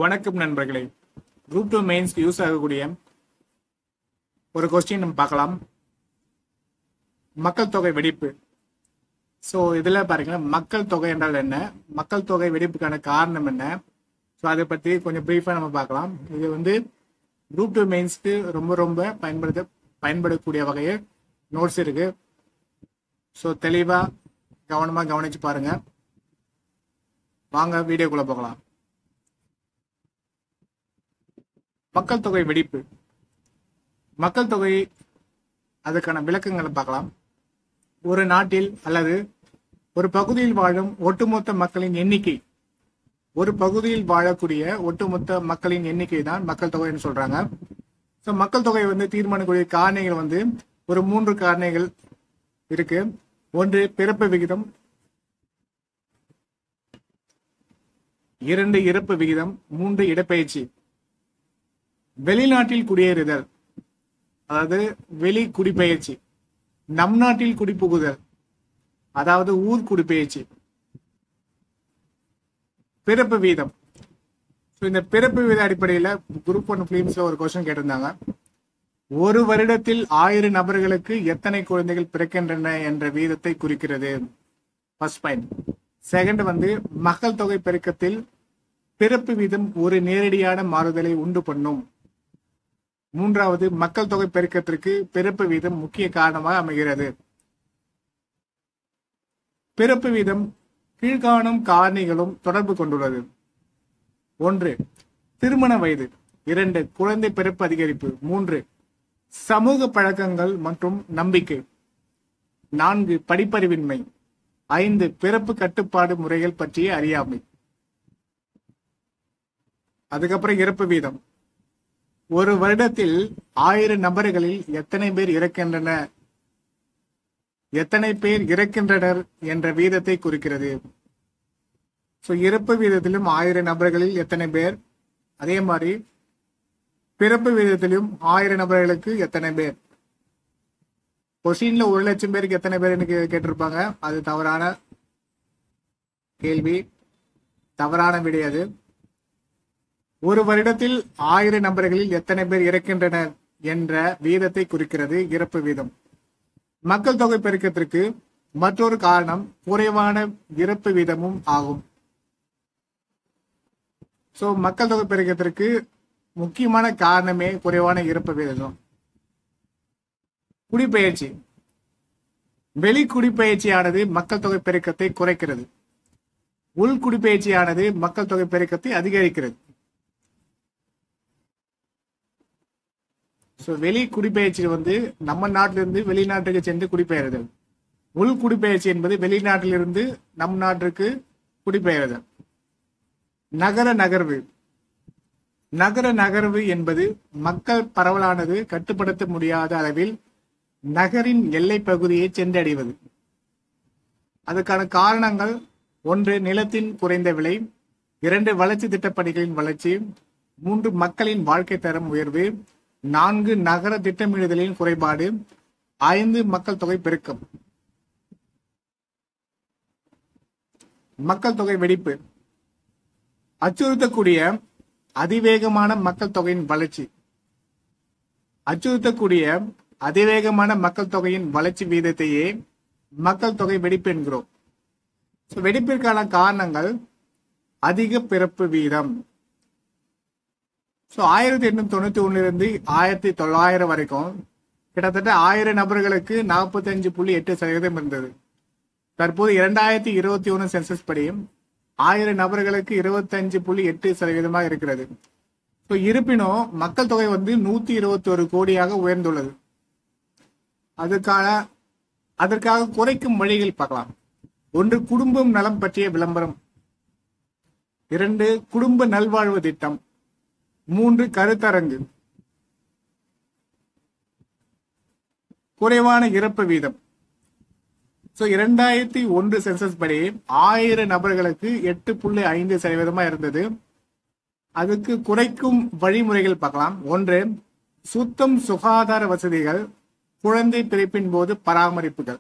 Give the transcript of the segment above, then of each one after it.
வணக்கம் நண்பர்களே group two மெயின்ஸ்க்கு use ஆகக்கூடிய ஒரு கொஸ்டின் நம்ம பார்க்கலாம் மக்கள் தொகை வெடிப்பு ஸோ இதில் பாருங்க மக்கள் தொகை என்றால் என்ன மக்கள் தொகை வெடிப்புக்கான காரணம் என்ன ஸோ அதை பற்றி கொஞ்சம் ப்ரீஃபாக நம்ம பார்க்கலாம் இது வந்து குரூப் டூ மெயின்ஸ்க்கு ரொம்ப ரொம்ப பயன்படுத்த பயன்படக்கூடிய வகையில் நோட்ஸ் இருக்கு ஸோ தெளிவாக கவனமாக கவனிச்சு பாருங்க வாங்க வீடியோக்குள்ள போகலாம் மக்கள் தொகை வெடிப்பு மக்கள் தொகை அதுக்கான விளக்கங்களை பார்க்கலாம் ஒரு நாட்டில் அல்லது ஒரு பகுதியில் வாழும் ஒட்டுமொத்த மக்களின் எண்ணிக்கை ஒரு பகுதியில் வாழக்கூடிய ஒட்டுமொத்த மக்களின் எண்ணிக்கை தான் மக்கள் தொகைன்னு சொல்றாங்க ஸோ மக்கள் தொகை வந்து தீர்மானிக்கக்கூடிய காரணிகள் வந்து ஒரு மூன்று காரணிகள் இருக்கு ஒன்று பிறப்பு விகிதம் இரண்டு இறப்பு விகிதம் மூன்று இடப்பெயர்ச்சி வெளிநாட்டில் குடியேறுதல் அதாவது வெளி குடிபெயர்ச்சி நம் நாட்டில் குடிபுகுதல் அதாவது ஊர் குடிபெயர்ச்சி பிறப்பு வீதம் ஸோ இந்த பிறப்பு வீத அடிப்படையில் குரூப் ஒன் ஃபிலிம்ஸ்ல ஒரு கொஸ்டின் கேட்டிருந்தாங்க ஒரு வருடத்தில் ஆயிரம் நபர்களுக்கு எத்தனை குழந்தைகள் பிறக்கின்றன என்ற வீதத்தை குறிக்கிறது ஃபர்ஸ்ட் பாயிண்ட் செகண்ட் வந்து மக்கள் தொகை பெருக்கத்தில் பிறப்பு வீதம் ஒரு நேரடியான மாறுதலை உண்டு பண்ணும் மூன்றாவது மக்கள் தொகை பெருக்கத்திற்கு பிறப்பு வீதம் முக்கிய காரணமாக அமைகிறது பிறப்பு வீதம் கீழ்காணும் காரணிகளும் தொடர்பு கொண்டுள்ளது ஒன்று திருமண வயது இரண்டு குழந்தை பிறப்பு அதிகரிப்பு மூன்று சமூக பழக்கங்கள் மற்றும் நம்பிக்கை நான்கு படிப்பறிவின்மை ஐந்து பிறப்பு கட்டுப்பாடு முறைகள் பற்றிய அறியாமை அதுக்கப்புறம் இறப்பு வீதம் ஒரு வருடத்தில் ஆயிரம் நபர்களில் எத்தனை பேர் இறக்கின்றன எத்தனை பேர் இறக்கின்றனர் என்ற வீதத்தை குறிக்கிறது ஸோ இறப்பு வீதத்திலும் ஆயிரம் நபர்களில் எத்தனை பேர் அதே மாதிரி பிறப்பு வீதத்திலும் ஆயிரம் நபர்களுக்கு எத்தனை பேர் கொஸ்டின்ல ஒரு லட்சம் பேருக்கு எத்தனை பேர் கேட்டிருப்பாங்க அது தவறான கேள்வி தவறான விடை அது ஒரு வருடத்தில் ஆயிரம் நபர்களில் எத்தனை பேர் இறக்கின்றனர் என்ற வீதத்தை குறிக்கிறது இறப்பு வீதம் மக்கள் தொகை பெருக்கத்திற்கு மற்றொரு காரணம் குறைவான இறப்பு வீதமும் ஆகும் சோ மக்கள் தொகை பெருக்கத்திற்கு முக்கியமான காரணமே குறைவான இறப்பு வீதம் குடிபெயர்ச்சி வெளி குடிபெயர்ச்சியானது மக்கள் தொகை பெருக்கத்தை குறைக்கிறது உள் குடிபெயர்ச்சியானது மக்கள் தொகை பெருக்கத்தை அதிகரிக்கிறது ஸோ வெளி குடிபெயர்ச்சி வந்து நம்ம நாட்டிலிருந்து வெளிநாட்டுக்கு சென்று குடிபெயர்தல் உள் குடிபெயர்ச்சி என்பது வெளிநாட்டிலிருந்து நம் நாட்டிற்கு குடிபெயர்தல் நகர நகர்வு நகர நகர்வு என்பது மக்கள் பரவலானது கட்டுப்படுத்த முடியாத அளவில் நகரின் எல்லை பகுதியை சென்றடைவது அதுக்கான காரணங்கள் ஒன்று நிலத்தின் குறைந்த விலை இரண்டு வளர்ச்சி திட்டப்பணிகளின் வளர்ச்சி மூன்று மக்களின் வாழ்க்கை தரம் உயர்வு நான்கு நகர திட்டமிடுதலின் குறைபாடு ஐந்து மக்கள் தொகை பெருக்கம் மக்கள் தொகை வெடிப்பு அச்சுறுத்தக்கூடிய அதிவேகமான மக்கள் தொகையின் வளர்ச்சி அச்சுறுத்தக்கூடிய அதிவேகமான மக்கள் தொகையின் வளர்ச்சி வீதத்தையே மக்கள் தொகை வெடிப்பு என்கிறோம் வெடிப்பிற்கான காரணங்கள் அதிக பிறப்பு வீதம் ஸோ ஆயிரத்தி எட்நூத்தி தொண்ணூத்தி ஒண்ணுலேருந்து ஆயிரத்தி தொள்ளாயிரம் வரைக்கும் கிட்டத்தட்ட ஆயிரம் நபர்களுக்கு நாற்பத்தஞ்சு புள்ளி எட்டு சதவீதம் இருந்தது தற்போது இரண்டாயிரத்தி இருபத்தி ஒன்று சென்சஸ் படி ஆயிரம் நபர்களுக்கு இருபத்தஞ்சு புள்ளி எட்டு சதவீதமாக இருக்கிறது ஸோ இருப்பினும் மக்கள் தொகை வந்து நூத்தி இருபத்தி ஒரு கோடியாக உயர்ந்துள்ளது அதுக்கான அதற்காக குறைக்கும் வழிகள் பார்க்கலாம் ஒன்று குடும்பம் நலம் பற்றிய விளம்பரம் இரண்டு குடும்ப நல்வாழ்வு திட்டம் மூன்று கருத்தரங்கு குறைவான இறப்பு வீதம் ஸோ இரண்டாயிரத்தி ஒன்று சென்சஸ் படி ஆயிரம் நபர்களுக்கு எட்டு புள்ளி ஐந்து சதவீதமா இருந்தது அதுக்கு குறைக்கும் வழிமுறைகள் பார்க்கலாம் ஒன்று சுத்தம் சுகாதார வசதிகள் குழந்தை பிறப்பின் போது பராமரிப்புகள்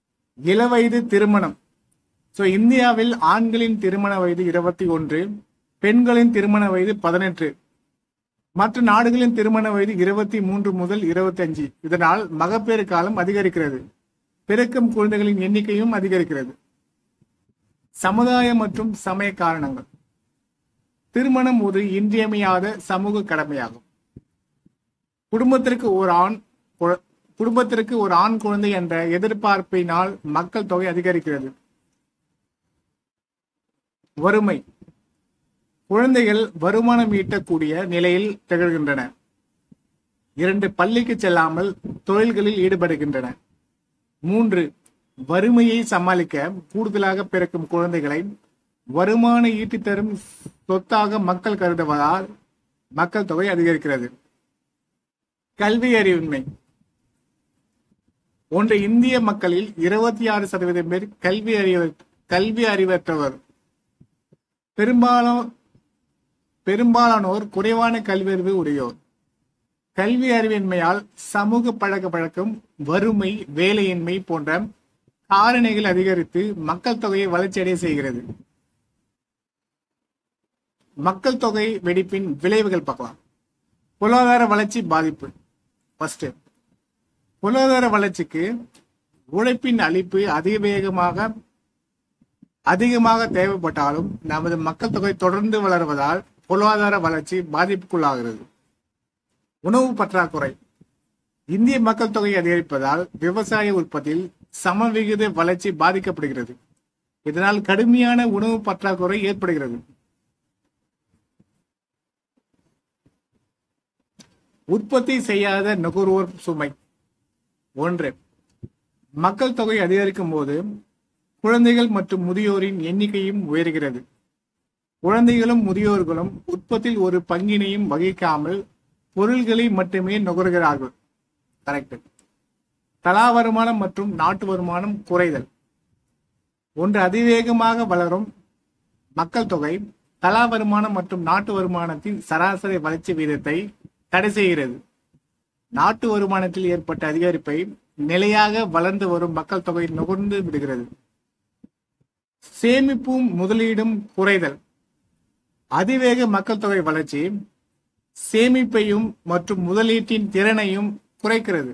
இளவயது திருமணம் ஸோ இந்தியாவில் ஆண்களின் திருமண வயது இருபத்தி ஒன்று பெண்களின் திருமண வயது பதினெட்டு மற்ற நாடுகளின் திருமண வயது இருபத்தி மூன்று முதல் இருபத்தி அஞ்சு இதனால் மகப்பேறு காலம் அதிகரிக்கிறது பிறக்கும் குழந்தைகளின் எண்ணிக்கையும் அதிகரிக்கிறது சமுதாய மற்றும் சமய காரணங்கள் திருமணம் ஒரு இன்றியமையாத சமூக கடமையாகும் குடும்பத்திற்கு ஒரு ஆண் கு- குடும்பத்திற்கு ஒரு ஆண் குழந்தை என்ற எதிர்பார்ப்பினால் மக்கள் தொகை அதிகரிக்கிறது வறுமை குழந்தைகள் வருமானம் ஈட்டக்கூடிய நிலையில் திகழ்கின்றன இரண்டு பள்ளிக்கு செல்லாமல் தொழில்களில் ஈடுபடுகின்றன மூன்று வறுமையை சமாளிக்க கூடுதலாக பிறக்கும் குழந்தைகளை வருமான ஈட்டித் தரும் சொத்தாக மக்கள் கருதுவதால் மக்கள் தொகை அதிகரிக்கிறது கல்வி அறிவின்மை ஒன்று இந்திய மக்களில் இருபத்தி ஆறு சதவீதம் பேர் கல்வி அறிவ கல்வி அறிவற்றவர் பெரும்பாலும் பெரும்பாலானோர் குறைவான கல்வி அறிவு உடையோர் கல்வி அறிவின்மையால் சமூக பழக்க வழக்கம் வறுமை வேலையின்மை போன்ற காரணிகள் அதிகரித்து மக்கள் தொகையை வளர்ச்சியடைய செய்கிறது மக்கள் தொகை வெடிப்பின் விளைவுகள் பார்க்கலாம் பொருளாதார வளர்ச்சி பாதிப்பு ஃபர்ஸ்ட் பொருளாதார வளர்ச்சிக்கு உழைப்பின் அளிப்பு அதிவேகமாக அதிகமாக தேவைப்பட்டாலும் நமது மக்கள் தொகை தொடர்ந்து வளர்வதால் பொருளாதார வளர்ச்சி பாதிப்புக்குள்ளாகிறது உணவு பற்றாக்குறை இந்திய மக்கள் தொகை அதிகரிப்பதால் விவசாய உற்பத்தியில் சமவிகித வளர்ச்சி பாதிக்கப்படுகிறது இதனால் கடுமையான உணவு பற்றாக்குறை ஏற்படுகிறது உற்பத்தி செய்யாத நுகர்வோர் சுமை ஒன்று மக்கள் தொகை அதிகரிக்கும் போது குழந்தைகள் மற்றும் முதியோரின் எண்ணிக்கையும் உயர்கிறது குழந்தைகளும் முதியோர்களும் உற்பத்தியில் ஒரு பங்கினையும் வகிக்காமல் பொருள்களை மட்டுமே நுகர்கிறார்கள் கரெக்ட் தலா வருமானம் மற்றும் நாட்டு வருமானம் குறைதல் ஒன்று அதிவேகமாக வளரும் மக்கள் தொகை தலா வருமானம் மற்றும் நாட்டு வருமானத்தின் சராசரி வளர்ச்சி வீதத்தை தடை செய்கிறது நாட்டு வருமானத்தில் ஏற்பட்ட அதிகரிப்பை நிலையாக வளர்ந்து வரும் மக்கள் தொகை நுகர்ந்து விடுகிறது சேமிப்பும் முதலீடும் குறைதல் அதிவேக மக்கள் தொகை வளர்ச்சி சேமிப்பையும் மற்றும் முதலீட்டின் திறனையும் குறைக்கிறது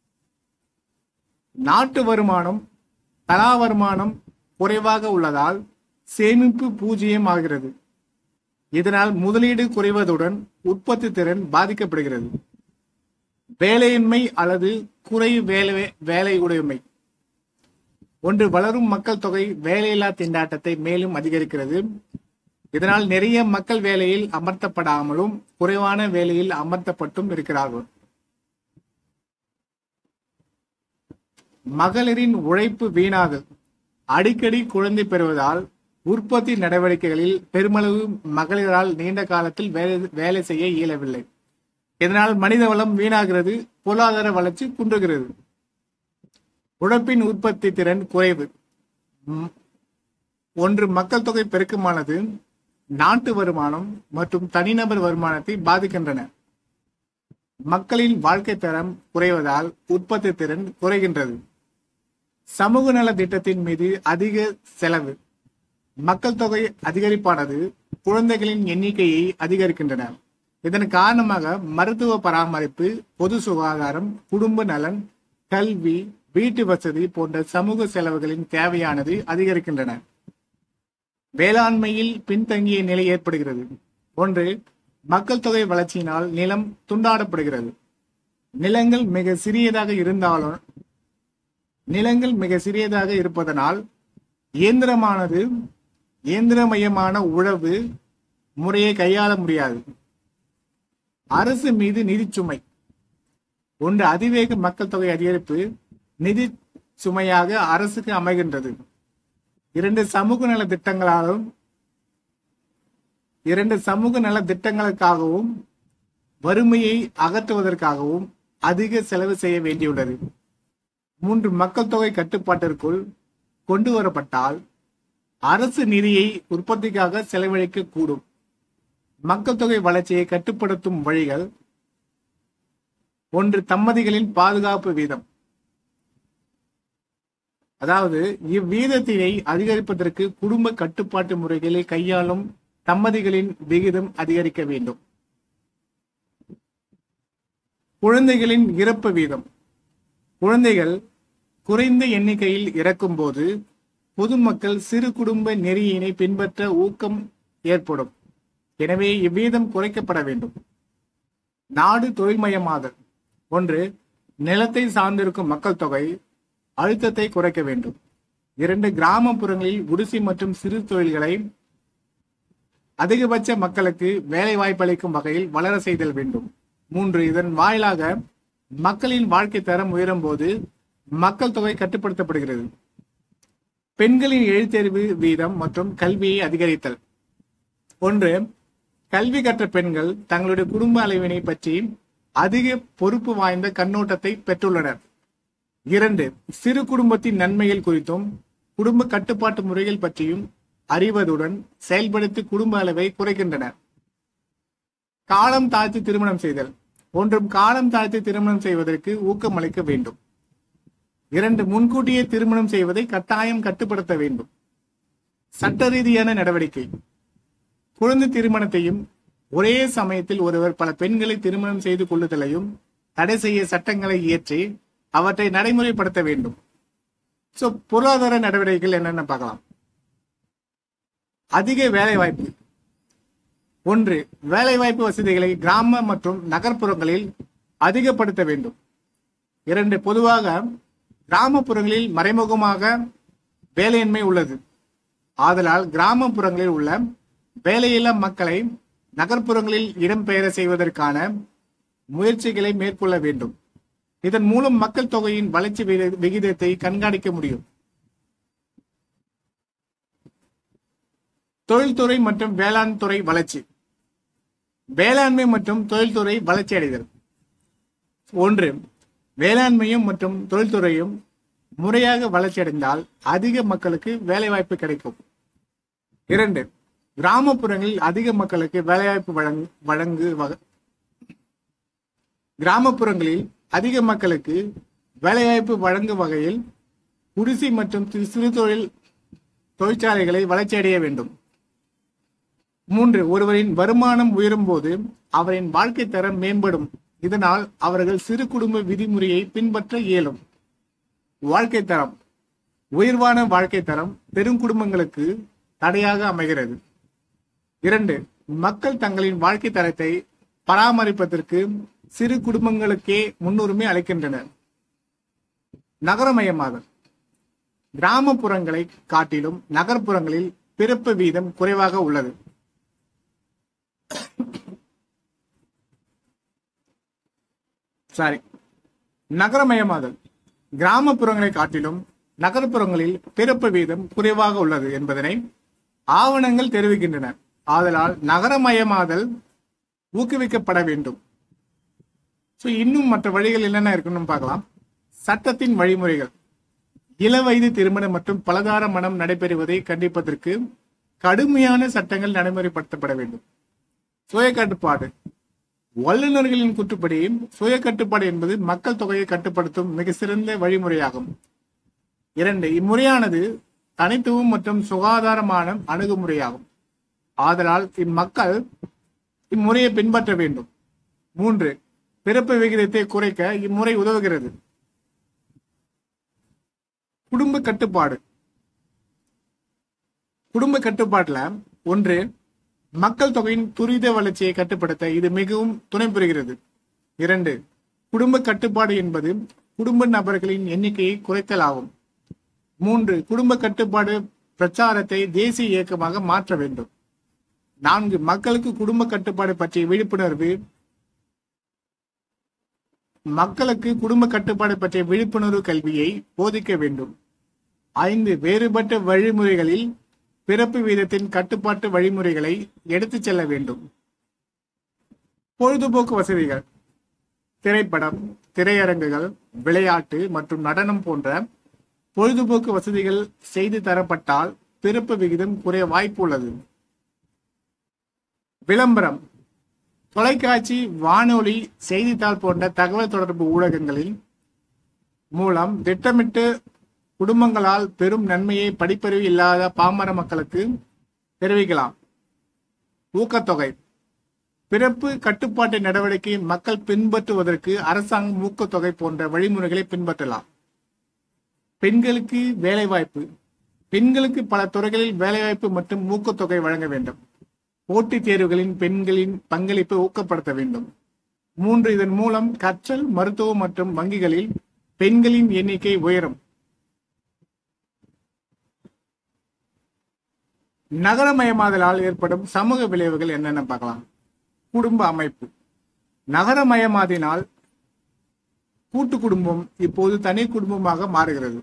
நாட்டு வருமானம் தலா வருமானம் குறைவாக உள்ளதால் சேமிப்பு பூஜ்ஜியம் ஆகிறது இதனால் முதலீடு குறைவதுடன் உற்பத்தி திறன் பாதிக்கப்படுகிறது வேலையின்மை அல்லது குறை வேலை வேலை உடைமை ஒன்று வளரும் மக்கள் தொகை வேலையில்லா திண்டாட்டத்தை மேலும் அதிகரிக்கிறது இதனால் நிறைய மக்கள் வேலையில் அமர்த்தப்படாமலும் குறைவான வேலையில் அமர்த்தப்பட்டும் இருக்கிறார்கள் மகளிரின் உழைப்பு வீணாதல் அடிக்கடி குழந்தை பெறுவதால் உற்பத்தி நடவடிக்கைகளில் பெருமளவு மகளிரால் நீண்ட காலத்தில் வேலை வேலை செய்ய இயலவில்லை இதனால் மனித வளம் வீணாகிறது பொருளாதார வளர்ச்சி குன்றுகிறது உழைப்பின் உற்பத்தி திறன் குறைவு ம், ஒன்று மக்கள் தொகை பெருக்கமானது நாட்டு வருமானம் மற்றும் தனிநபர் வருமானத்தை பாதிக்கின்றன மக்களின் வாழ்க்கை தரம் குறைவதால் உற்பத்தி திறன் குறைகின்றது சமூக நல திட்டத்தின் மீது அதிக செலவு மக்கள் தொகை அதிகரிப்பானது குழந்தைகளின் எண்ணிக்கையை அதிகரிக்கின்றன இதன் காரணமாக மருத்துவ பராமரிப்பு பொது சுகாதாரம் குடும்ப நலன் கல்வி வீட்டு வசதி போன்ற சமூக செலவுகளின் தேவையானது அதிகரிக்கின்றன வேளாண்மையில் பின்தங்கிய நிலை ஏற்படுகிறது ஒன்று மக்கள் தொகை வளர்ச்சியினால் நிலம் துண்டாடப்படுகிறது நிலங்கள் மிக சிறியதாக இருந்தாலும் நிலங்கள் மிக சிறியதாக இருப்பதனால் இயந்திரமானது இயந்திரமயமான உழவு முறையை கையாள முடியாது அரசு மீது நிதி சுமை ஒன்று அதிவேக மக்கள் தொகை அதிகரிப்பு நிதி சுமையாக அரசுக்கு அமைகின்றது இரண்டு சமூக நல திட்டங்களாலும் இரண்டு சமூக நல திட்டங்களுக்காகவும் வறுமையை அகற்றுவதற்காகவும் அதிக செலவு செய்ய வேண்டியுள்ளது மூன்று மக்கள் தொகை கட்டுப்பாட்டிற்குள் கொண்டு வரப்பட்டால் அரசு நிதியை உற்பத்திக்காக செலவழிக்க கூடும் மக்கள் தொகை வளர்ச்சியை கட்டுப்படுத்தும் வழிகள் ஒன்று தம்பதிகளின் பாதுகாப்பு வீதம் அதாவது இவ்வீதத்தினை அதிகரிப்பதற்கு குடும்ப கட்டுப்பாட்டு முறைகளை கையாளும் தம்பதிகளின் விகிதம் அதிகரிக்க வேண்டும் குழந்தைகளின் இறப்பு வீதம் குழந்தைகள் குறைந்த எண்ணிக்கையில் இறக்கும்போது பொதுமக்கள் சிறு குடும்ப நெறியினை பின்பற்ற ஊக்கம் ஏற்படும் எனவே இவ்வீதம் குறைக்கப்பட வேண்டும் நாடு தொழில்மயமாதல் ஒன்று நிலத்தை சார்ந்திருக்கும் மக்கள் தொகை அழுத்தத்தை குறைக்க வேண்டும் இரண்டு கிராமப்புறங்களில் குடிசை மற்றும் சிறு தொழில்களை அதிகபட்ச மக்களுக்கு வேலை வாய்ப்பளிக்கும் வகையில் வளர செய்தல் வேண்டும் மூன்று இதன் வாயிலாக மக்களின் வாழ்க்கை தரம் உயரும் போது மக்கள் தொகை கட்டுப்படுத்தப்படுகிறது பெண்களின் எழுத்தறிவு வீதம் மற்றும் கல்வியை அதிகரித்தல் ஒன்று கல்வி கற்ற பெண்கள் தங்களுடைய குடும்ப அளவினை பற்றி அதிக பொறுப்பு வாய்ந்த கண்ணோட்டத்தை பெற்றுள்ளனர் இரண்டு சிறு குடும்பத்தின் நன்மைகள் குறித்தும் குடும்ப கட்டுப்பாட்டு முறைகள் பற்றியும் அறிவதுடன் செயல்படுத்தி குடும்ப அளவை குறைக்கின்றனர் காலம் தாழ்த்தி திருமணம் செய்தல் ஒன்றும் காலம் தாழ்த்தி திருமணம் செய்வதற்கு ஊக்கம் அளிக்க வேண்டும் இரண்டு முன்கூட்டியே திருமணம் செய்வதை கட்டாயம் கட்டுப்படுத்த வேண்டும் சட்ட ரீதியான நடவடிக்கை குழந்தை திருமணத்தையும் ஒரே சமயத்தில் ஒருவர் பல பெண்களை திருமணம் செய்து கொள்ளுதலையும் தடை செய்ய சட்டங்களை இயற்றி அவற்றை நடைமுறைப்படுத்த வேண்டும் சோ பொருளாதார நடவடிக்கைகள் என்னென்ன பார்க்கலாம் அதிக வேலை வாய்ப்பு ஒன்று வேலைவாய்ப்பு வசதிகளை கிராம மற்றும் நகர்ப்புறங்களில் அதிகப்படுத்த வேண்டும் இரண்டு பொதுவாக கிராமப்புறங்களில் மறைமுகமாக வேலையின்மை உள்ளது ஆதலால் கிராமப்புறங்களில் உள்ள வேலையில்லா மக்களை நகர்ப்புறங்களில் இடம்பெயர செய்வதற்கான முயற்சிகளை மேற்கொள்ள வேண்டும் இதன் மூலம் மக்கள் தொகையின் வளர்ச்சி விகித- விகிதத்தை கண்காணிக்க முடியும் தொழில்துறை மற்றும் வேளாண் துறை வளர்ச்சி வேளாண்மை மற்றும் தொழில்துறை வளர்ச்சி அடைதல் ஒன்று வேளாண்மையும் மற்றும் தொழில்துறையும் முறையாக வளர்ச்சியடைந்தால் அதிக மக்களுக்கு வேலைவாய்ப்பு கிடைக்கும் இரண்டு கிராமப்புறங்களில் அதிக மக்களுக்கு வேலைவாய்ப்பு வழங்கு வழங்கு வக- கிராமப்புறங்களில் அதிக மக்களுக்கு வேலைவாய்ப்பு வழங்கும் வகையில் குடிசை மற்றும் சி- சிறு தொழில் தொழிற்சாலைகளை வளர்ச்சியடைய வேண்டும் மூன்று ஒருவரின் வருமானம் உயரும் போது அவரின் வாழ்க்கை தரம் மேம்படும் இதனால் அவர்கள் சிறு குடும்ப விதிமுறையை பின்பற்ற இயலும் வாழ்க்கை தரம் உயர்வான வாழ்க்கை தரம் பெரும் குடும்பங்களுக்கு தடையாக அமைகிறது இரண்டு மக்கள் தங்களின் வாழ்க்கை தரத்தை பராமரிப்பதற்கு சிறு குடும்பங்களுக்கே முன்னுரிமை அளிக்கின்றனர் நகரமயமாதல் கிராமப்புறங்களை காட்டிலும் நகர்ப்புறங்களில் பிறப்பு வீதம் குறைவாக உள்ளது சாரி நகரமயமாதல் கிராமப்புறங்களை காட்டிலும் நகர்ப்புறங்களில் பிறப்பு வீதம் குறைவாக உள்ளது என்பதனை ஆவணங்கள் தெரிவிக்கின்றன ஆதலால் நகரமயமாதல் ஊக்குவிக்கப்பட வேண்டும் ஸோ இன்னும் மற்ற வழிகள் என்னென்ன இருக்குன்னு பார்க்கலாம் சட்டத்தின் வழிமுறைகள் இளவயது திருமணம் மற்றும் பலதார மனம் நடைபெறுவதை கண்டிப்பதற்கு கடுமையான சட்டங்கள் நடைமுறைப்படுத்தப்பட வேண்டும் சுய கட்டுப்பாடு வல்லுநர்களின் கூற்றுப்படி சுய கட்டுப்பாடு என்பது மக்கள் தொகையை கட்டுப்படுத்தும் மிக சிறந்த வழிமுறையாகும் இரண்டு இம்முறையானது தனித்துவம் மற்றும் சுகாதாரமான அணுகுமுறையாகும் ஆதலால் இம்மக்கள் இம்முறையை பின்பற்ற வேண்டும் மூன்று பிறப்பு விகிதத்தை குறைக்க இம்முறை உதவுகிறது குடும்ப கட்டுப்பாடு குடும்ப கட்டுப்பாட்டுல ஒன்று மக்கள் தொகையின் துரித வளர்ச்சியை கட்டுப்படுத்த இது மிகவும் துணை புரிகிறது இரண்டு குடும்ப கட்டுப்பாடு என்பது குடும்ப நபர்களின் எண்ணிக்கையை குறைத்தல் ஆகும் மூன்று குடும்ப கட்டுப்பாடு பிரச்சாரத்தை தேசிய இயக்கமாக மாற்ற வேண்டும் நான்கு மக்களுக்கு குடும்ப கட்டுப்பாடு பற்றிய விழிப்புணர்வு மக்களுக்கு குடும்ப கட்டுப்பாடு பற்றிய விழிப்புணர்வு கல்வியை போதிக்க வேண்டும் ஐந்து வேறுபட்ட வழிமுறைகளில் பிறப்பு வீதத்தின் கட்டுப்பாட்டு வழிமுறைகளை எடுத்துச் செல்ல வேண்டும் பொழுதுபோக்கு வசதிகள் திரைப்படம் திரையரங்குகள் விளையாட்டு மற்றும் நடனம் போன்ற பொழுதுபோக்கு வசதிகள் செய்து தரப்பட்டால் பிறப்பு விகிதம் குறைய வாய்ப்பு உள்ளது விளம்பரம் தொலைக்காட்சி வானொலி செய்தித்தாள் போன்ற தகவல் தொடர்பு ஊடகங்களில் மூலம் திட்டமிட்டு குடும்பங்களால் பெரும் நன்மையை படிப்பறிவு இல்லாத பாமர மக்களுக்கு தெரிவிக்கலாம் ஊக்கத்தொகை பிறப்பு கட்டுப்பாட்டு நடவடிக்கை மக்கள் பின்பற்றுவதற்கு அரசாங்கம் ஊக்கத்தொகை போன்ற வழிமுறைகளை பின்பற்றலாம் பெண்களுக்கு வேலைவாய்ப்பு பெண்களுக்கு பல துறைகளில் வேலைவாய்ப்பு மற்றும் ஊக்கத்தொகை வழங்க வேண்டும் போட்டித் தேர்வுகளின் பெண்களின் பங்களிப்பை ஊக்கப்படுத்த வேண்டும் மூன்று இதன் மூலம் கற்றல் மருத்துவம் மற்றும் வங்கிகளில் பெண்களின் எண்ணிக்கை உயரும் நகரமயமாதலால் ஏற்படும் சமூக விளைவுகள் என்னென்ன பார்க்கலாம் குடும்ப அமைப்பு நகரமயமாதினால் கூட்டு குடும்பம் இப்போது தனி குடும்பமாக மாறுகிறது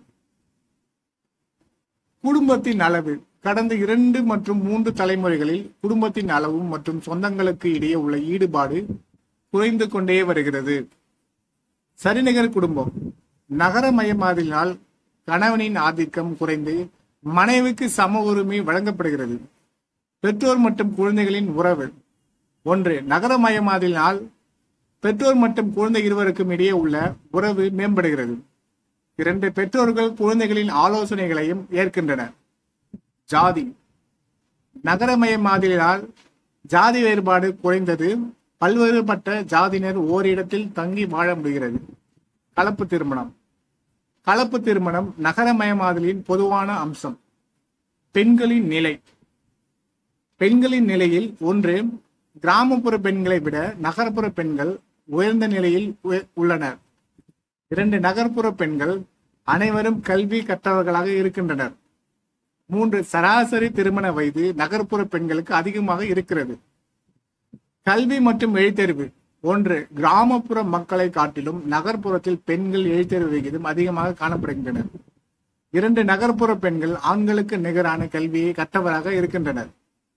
குடும்பத்தின் அளவு கடந்த இரண்டு மற்றும் மூன்று தலைமுறைகளில் குடும்பத்தின் அளவு மற்றும் சொந்தங்களுக்கு இடையே உள்ள ஈடுபாடு குறைந்து கொண்டே வருகிறது சரிநிகர் குடும்பம் நகரமயமாதலினால் கணவனின் ஆதிக்கம் குறைந்து மனைவிக்கு சம உரிமை வழங்கப்படுகிறது பெற்றோர் மற்றும் குழந்தைகளின் உறவு ஒன்று நகரமயமாதலினால் பெற்றோர் மற்றும் குழந்தை இருவருக்கும் இடையே உள்ள உறவு மேம்படுகிறது இரண்டு பெற்றோர்கள் குழந்தைகளின் ஆலோசனைகளையும் ஏற்கின்றனர் ஜாதி நகரமயமாதலினால் ஜாதி வேறுபாடு குறைந்தது பல்வேறுபட்ட ஜாதியினர் ஓரிடத்தில் தங்கி வாழ முடிகிறது கலப்பு திருமணம் கலப்பு திருமணம் நகரமயமாதலின் பொதுவான அம்சம் பெண்களின் நிலை பெண்களின் நிலையில் ஒன்று கிராமப்புற பெண்களை விட நகர்ப்புற பெண்கள் உயர்ந்த நிலையில் உய- உள்ளனர் இரண்டு நகர்ப்புற பெண்கள் அனைவரும் கல்வி கற்றவர்களாக இருக்கின்றனர் மூன்று சராசரி திருமண வயது நகர்ப்புற பெண்களுக்கு அதிகமாக இருக்கிறது கல்வி மற்றும் எழுத்தறிவு ஒன்று கிராமப்புற மக்களை காட்டிலும் நகர்ப்புறத்தில் பெண்கள் எழுத்தறிவு விகிதம் அதிகமாக காணப்படுகின்றனர் இரண்டு நகர்ப்புற பெண்கள் ஆண்களுக்கு நிகரான கல்வியை கற்றவராக இருக்கின்றனர்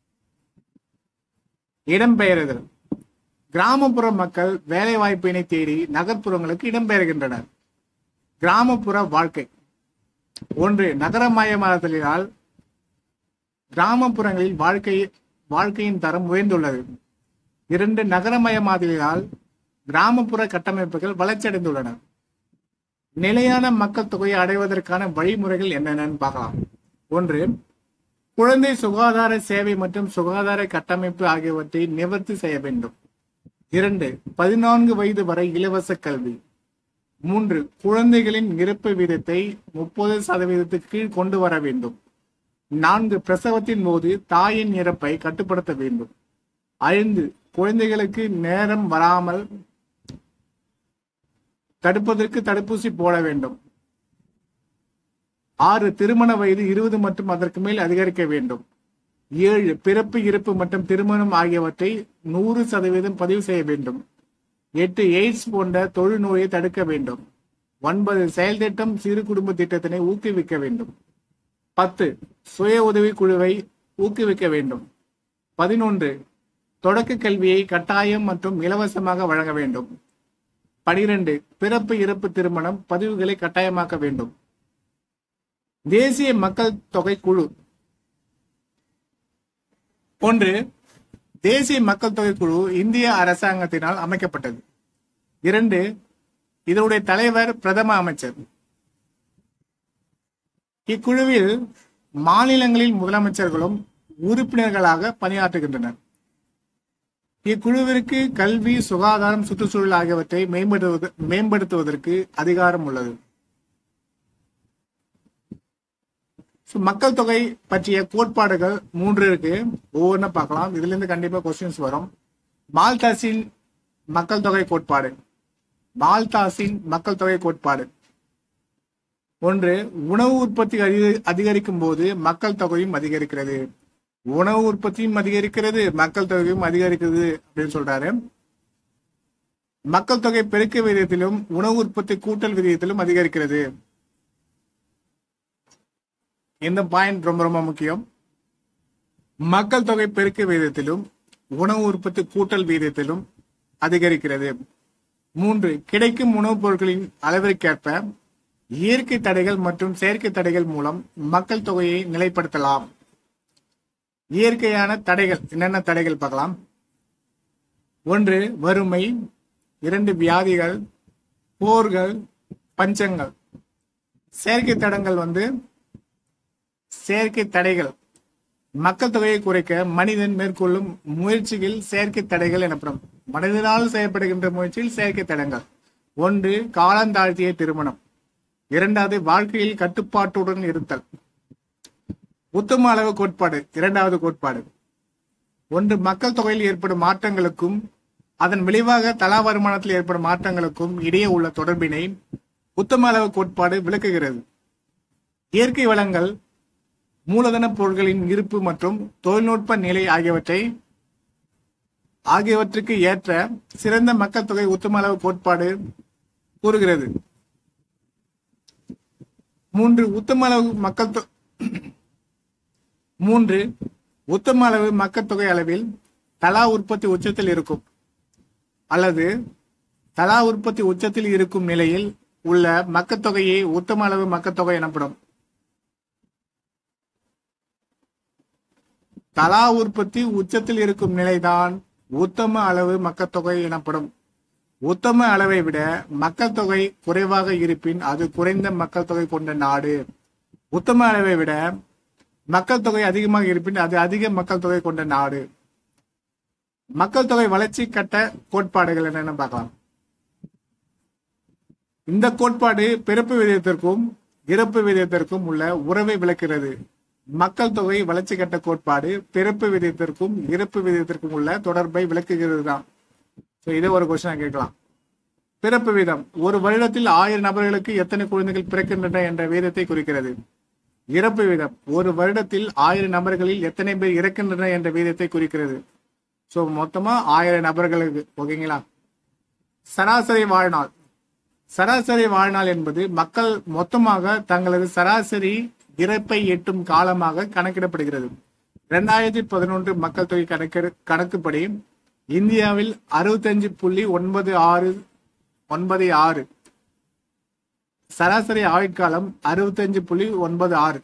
இடம்பெயர்தல் கிராமப்புற மக்கள் வேலை வாய்ப்பினை தேடி நகர்ப்புறங்களுக்கு இடம்பெயர்கின்றனர் கிராமப்புற வாழ்க்கை ஒன்று நகரமயமாதலினால் கிராமப்புறங்களில் வாழ்க்கை வாழ்க்கையின் தரம் உயர்ந்துள்ளது இரண்டு நகரமயமாதலினால் கிராமப்புற கட்டமைப்புகள் வளர்ச்சியடைந்துள்ளன நிலையான மக்கள் தொகையை அடைவதற்கான வழிமுறைகள் என்னென்னு பார்க்கலாம் ஒன்று குழந்தை சுகாதார சேவை மற்றும் சுகாதார கட்டமைப்பு ஆகியவற்றை நிவர்த்தி செய்ய வேண்டும் இரண்டு பதினான்கு வயது வரை இலவச கல்வி மூன்று குழந்தைகளின் இறப்பு வீதத்தை முப்பது சதவீதத்துக்கு கீழ் கொண்டு வர வேண்டும் நான்கு பிரசவத்தின் போது தாயின் இறப்பை கட்டுப்படுத்த வேண்டும் ஐந்து குழந்தைகளுக்கு நேரம் வராமல் தடுப்பதற்கு தடுப்பூசி போட வேண்டும் ஆறு திருமண வயது இருபது மற்றும் அதற்கு மேல் அதிகரிக்க வேண்டும் ஏழு பிறப்பு இறப்பு மற்றும் திருமணம் ஆகியவற்றை நூறு சதவீதம் பதிவு செய்ய வேண்டும் எட்டு எய்ட்ஸ் போன்ற தொழுநோயை தடுக்க வேண்டும் ஒன்பது செயல் திட்டம் சிறு குடும்ப திட்டத்தினை ஊக்குவிக்க வேண்டும் பத்து சுய உதவி குழுவை ஊக்குவிக்க வேண்டும் பதினொன்று தொடக்க கல்வியை கட்டாயம் மற்றும் இலவசமாக வழங்க வேண்டும் பனிரெண்டு பிறப்பு இறப்பு திருமணம் பதிவுகளை கட்டாயமாக்க வேண்டும் தேசிய மக்கள் தொகை குழு ஒன்று தேசிய மக்கள் தொகை குழு இந்திய அரசாங்கத்தினால் அமைக்கப்பட்டது இரண்டு இதனுடைய தலைவர் பிரதம அமைச்சர் இக்குழுவில் மாநிலங்களின் முதலமைச்சர்களும் உறுப்பினர்களாக பணியாற்றுகின்றனர் இக்குழுவிற்கு கல்வி சுகாதாரம் சுற்றுச்சூழல் ஆகியவற்றை மேம்படுத்துவது மேம்படுத்துவதற்கு அதிகாரம் உள்ளது So, மக்கள் தொகை பற்றிய கோட்பாடுகள் மூன்று இருக்கு ஒவ்வொன்றா பார்க்கலாம் இதுல இருந்து கண்டிப்பா கொஸ்டின்ஸ் வரும் மால்தாஸின் மக்கள் தொகை கோட்பாடு மால்தாஸின் மக்கள் தொகை கோட்பாடு ஒன்று உணவு உற்பத்தி அதிக- அதிகரிக்கும் போது மக்கள் தொகையும் அதிகரிக்கிறது உணவு உற்பத்தியும் அதிகரிக்கிறது மக்கள் தொகையும் அதிகரிக்கிறது அப்படின்னு சொல்றாரு மக்கள் தொகை பெருக்க விகிதத்திலும் உணவு உற்பத்தி கூட்டல் விகிதத்திலும் அதிகரிக்கிறது இந்த பாயிண்ட் ரொம்ப ரொம்ப முக்கியம் மக்கள் தொகை பெருக்க விகிதத்திலும் உணவு உற்பத்தி கூட்டல் விகிதத்திலும் அதிகரிக்கிறது மூன்று கிடைக்கும் உணவுப் பொருட்களின் அளவிற்கேற்ப இயற்கை தடைகள் மற்றும் செயற்கை தடைகள் மூலம் மக்கள் தொகையை நிலைப்படுத்தலாம் இயற்கையான தடைகள் என்னென்ன தடைகள் பார்க்கலாம் ஒன்று வறுமை இரண்டு வியாதிகள் போர்கள் பஞ்சங்கள் செயற்கை தடங்கள் வந்து செயற்கை தடைகள் மக்கள் தொகையை குறைக்க மனிதன் மேற்கொள்ளும் முயற்சிகள் செயற்கை தடைகள் எனப்படும் மனிதனால் செய்யப்படுகின்ற முயற்சியில் செயற்கை தடங்கள் ஒன்று காலந்தாழ்த்திய திருமணம் இரண்டாவது வாழ்க்கையில் கட்டுப்பாட்டுடன் இருத்தல் உத்தம அளவு கோட்பாடு இரண்டாவது கோட்பாடு ஒன்று மக்கள் தொகையில் ஏற்படும் மாற்றங்களுக்கும் அதன் விளைவாக தலா வருமானத்தில் ஏற்படும் மாற்றங்களுக்கும் இடையே உள்ள தொடர்பினை உத்தம அளவு கோட்பாடு விளக்குகிறது இயற்கை வளங்கள் மூலதன பொருட்களின் இருப்பு மற்றும் தொழில்நுட்ப நிலை ஆகியவற்றை ஆகியவற்றுக்கு ஏற்ற சிறந்த மக்கள் தொகை உத்தம அளவு கோட்பாடு கூறுகிறது மூன்று உத்தம அளவு மக்கள் தொ- மூன்று உத்தம அளவு மக்கள் தொகை அளவில் தலா உற்பத்தி உச்சத்தில் இருக்கும் அல்லது தலா உற்பத்தி உச்சத்தில் இருக்கும் நிலையில் உள்ள மக்கள் தொகையே உத்தம அளவு மக்கள் தொகை எனப்படும் தலா உற்பத்தி உச்சத்தில் இருக்கும் நிலைதான் உத்தம அளவு மக்கள் தொகை எனப்படும் உத்தம அளவை விட மக்கள் தொகை குறைவாக இருப்பின் அது குறைந்த மக்கள் தொகை கொண்ட நாடு உத்தம அளவை விட மக்கள் தொகை அதிகமாக இருப்பின் அது அதிக மக்கள் தொகை கொண்ட நாடு மக்கள் தொகை வளர்ச்சி கட்ட கோட்பாடுகள் என்னன்னு பார்க்கலாம் இந்த கோட்பாடு பிறப்பு விகிதத்திற்கும் இறப்பு விகிதத்திற்கும் உள்ள உறவை விளக்குகிறது மக்கள் தொகை வளர்ச்சி கட்ட கோட்பாடு பிறப்பு விகிதத்திற்கும் இறப்பு விகிதத்திற்கும் உள்ள தொடர்பை விளக்குகிறது தான் ஸோ இதை ஒரு கொஸ்டின் கேட்கலாம் பிறப்பு வீதம் ஒரு வருடத்தில் ஆயிரம் நபர்களுக்கு எத்தனை குழந்தைகள் பிறக்கின்றன என்ற வீதத்தை குறிக்கிறது இறப்பு வீதம் ஒரு வருடத்தில் ஆயிரம் நபர்களில் எத்தனை பேர் இறக்கின்றன என்ற வீதத்தை குறிக்கிறது ஸோ மொத்தமா ஆயிரம் நபர்களுக்கு ஓகேங்களா சராசரி வாழ்நாள் சராசரி வாழ்நாள் என்பது மக்கள் மொத்தமாக தங்களது சராசரி இறப்பை எட்டும் காலமாக கணக்கிடப்படுகிறது இரண்டாயிரத்தி பதினொன்று மக்கள் தொகை கணக்கு கணக்குப்படி இந்தியாவில் அறுபத்தஞ்சு புள்ளி ஒன்பது ஆறு ஒன்பது ஆறு சராசரி ஆயுட்காலம் அறுபத்தஞ்சு புள்ளி ஒன்பது ஆறு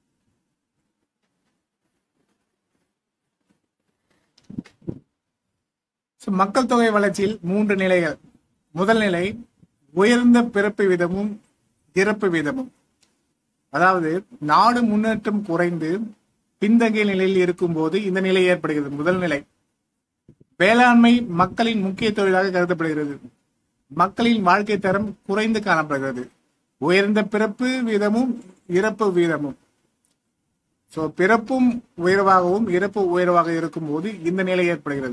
So, மக்கள் தொகை வளர்ச்சியில் மூன்று நிலைகள் முதல் நிலை உயர்ந்த பிறப்பு வீதமும் இறப்பு வீதமும் அதாவது நாடு முன்னேற்றம் குறைந்து பின்தங்கிய நிலையில் இருக்கும்போது இந்த நிலை ஏற்படுகிறது முதல் நிலை வேளாண்மை மக்களின் முக்கிய தொழிலாக கருதப்படுகிறது மக்களின் வாழ்க்கை தரம் குறைந்து காணப்படுகிறது உயர்ந்த பிறப்பு வீதமும் இறப்பு வீதமும் சோ பிறப்பும் உயர்வாகவும் இறப்பு உயர்வாக இருக்கும்போது இந்த நிலை ஏற்படுகிறது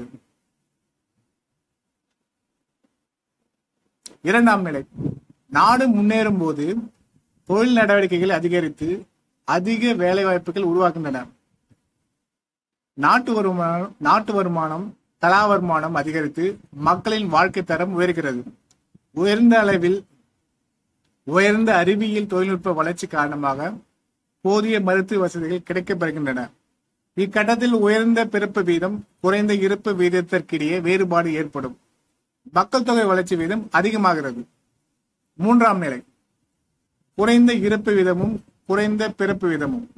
இரண்டாம் நிலை நாடு முன்னேறும் போது தொழில் நடவடிக்கைகள் அதிகரித்து அதிக வேலை வாய்ப்புகள் உருவாக்கின்றன நாட்டு வருமானம் நாட்டு வருமானம் தலா வருமானம் அதிகரித்து மக்களின் வாழ்க்கை தரம் உயர்கிறது உயர்ந்த அளவில் உயர்ந்த அறிவியல் தொழில்நுட்ப வளர்ச்சி காரணமாக போதிய மருத்துவ வசதிகள் கிடைக்கப்பெறுகின்றன இக்கட்டத்தில் உயர்ந்த பிறப்பு வீதம் குறைந்த இறப்பு வீதத்திற்கிடையே வேறுபாடு ஏற்படும் மக்கள் தொகை வளர்ச்சி வீதம் அதிகமாகிறது மூன்றாம் நிலை குறைந்த இறப்பு வீதமும் குறைந்த பிறப்பு வீதமும்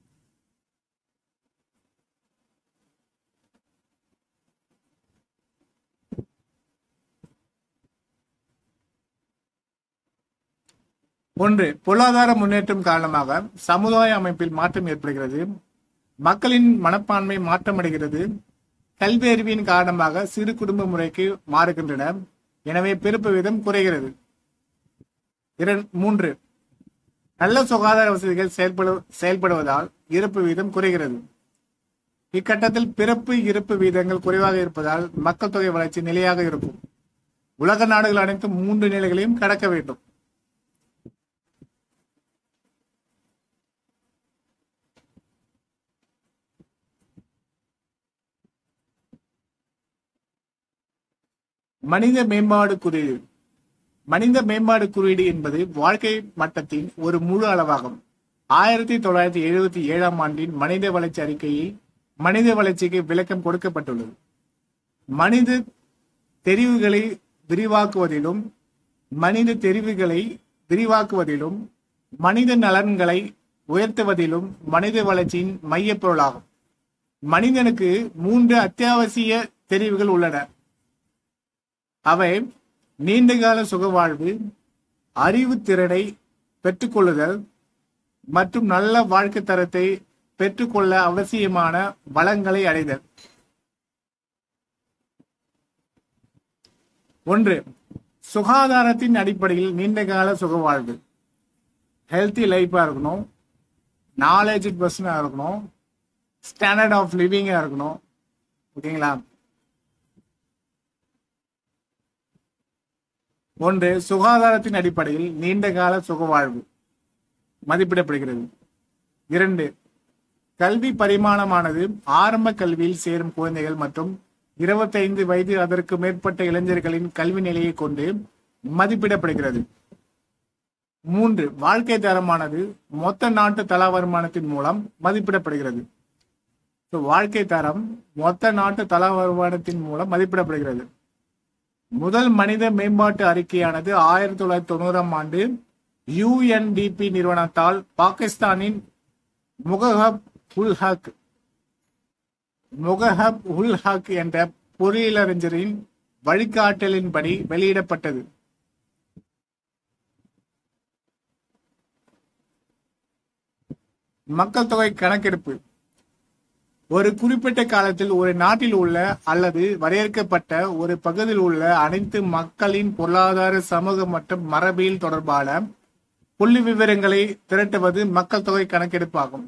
ஒன்று பொருளாதார முன்னேற்றம் காரணமாக சமுதாய அமைப்பில் மாற்றம் ஏற்படுகிறது மக்களின் மனப்பான்மை மாற்றமடைகிறது கல்வி அறிவின் காரணமாக சிறு குடும்ப முறைக்கு மாறுகின்றன எனவே பிறப்பு வீதம் குறைகிறது இரண் மூன்று நல்ல சுகாதார வசதிகள் செயல்படு செயல்படுவதால் இறப்பு வீதம் குறைகிறது இக்கட்டத்தில் பிறப்பு இறப்பு வீதங்கள் குறைவாக இருப்பதால் மக்கள் தொகை வளர்ச்சி நிலையாக இருக்கும் உலக நாடுகள் அனைத்தும் மூன்று நிலைகளையும் கடக்க வேண்டும் மனித மேம்பாடு குறியீடு மனித மேம்பாடு குறியீடு என்பது வாழ்க்கை மட்டத்தின் ஒரு முழு அளவாகும் ஆயிரத்தி தொள்ளாயிரத்தி எழுபத்தி ஏழாம் ஆண்டின் மனித வளர்ச்சி அறிக்கையில் மனித வளர்ச்சிக்கு விளக்கம் கொடுக்கப்பட்டுள்ளது மனித தெரிவுகளை விரிவாக்குவதிலும் மனித தெரிவுகளை விரிவாக்குவதிலும் மனித நலன்களை உயர்த்துவதிலும் மனித வளர்ச்சியின் மையப் பொருளாகும் மனிதனுக்கு மூன்று அத்தியாவசிய தெரிவுகள் உள்ளன அவை நீண்டகால சுகவாழ்வு அறிவு திறனை பெற்றுக்கொள்ளுதல் மற்றும் நல்ல வாழ்க்கை தரத்தை பெற்றுக்கொள்ள அவசியமான வளங்களை அடைதல் ஒன்று சுகாதாரத்தின் அடிப்படையில் நீண்டகால சுகவாழ்வு ஹெல்த்தி லைஃபா இருக்கணும் நாலேஜ் பர்சனா இருக்கணும் ஸ்டாண்டர்ட் ஆஃப் லிவிங்கா இருக்கணும் ஓகேங்களா ஒன்று சுகாதாரத்தின் அடிப்படையில் நீண்டகால சுகவாழ்வு மதிப்பிடப்படுகிறது இரண்டு கல்வி பரிமாணமானது ஆரம்ப கல்வியில் சேரும் குழந்தைகள் மற்றும் இருபத்தைந்து வயது அதற்கு மேற்பட்ட இளைஞர்களின் கல்வி நிலையை கொண்டு மதிப்பிடப்படுகிறது மூன்று வாழ்க்கை தரமானது மொத்த நாட்டு தலா வருமானத்தின் மூலம் மதிப்பிடப்படுகிறது So, வாழ்க்கை தரம் மொத்த நாட்டு தலா வருமானத்தின் மூலம் மதிப்பிடப்படுகிறது முதல் மனித மேம்பாட்டு அறிக்கையானது ஆயிரத்தி தொள்ளாயிரத்தி தொண்ணூறாம் ஆண்டு யுஎன்டிபி நிறுவனத்தால் பாகிஸ்தானின் முகஹப் உல் ஹக் முகஹப் உல் ஹக் என்ற பொறியியலறிஞரின் வழிகாட்டலின்படி வெளியிடப்பட்டது மக்கள் தொகை கணக்கெடுப்பு ஒரு குறிப்பிட்ட காலத்தில் ஒரு நாட்டில் உள்ள அல்லது வரையறுக்கப்பட்ட ஒரு பகுதியில் உள்ள அனைத்து மக்களின் பொருளாதார சமூக மற்றும் மரபியல் தொடர்பான புள்ளி விவரங்களை திரட்டுவது மக்கள் தொகை கணக்கெடுப்பாகும்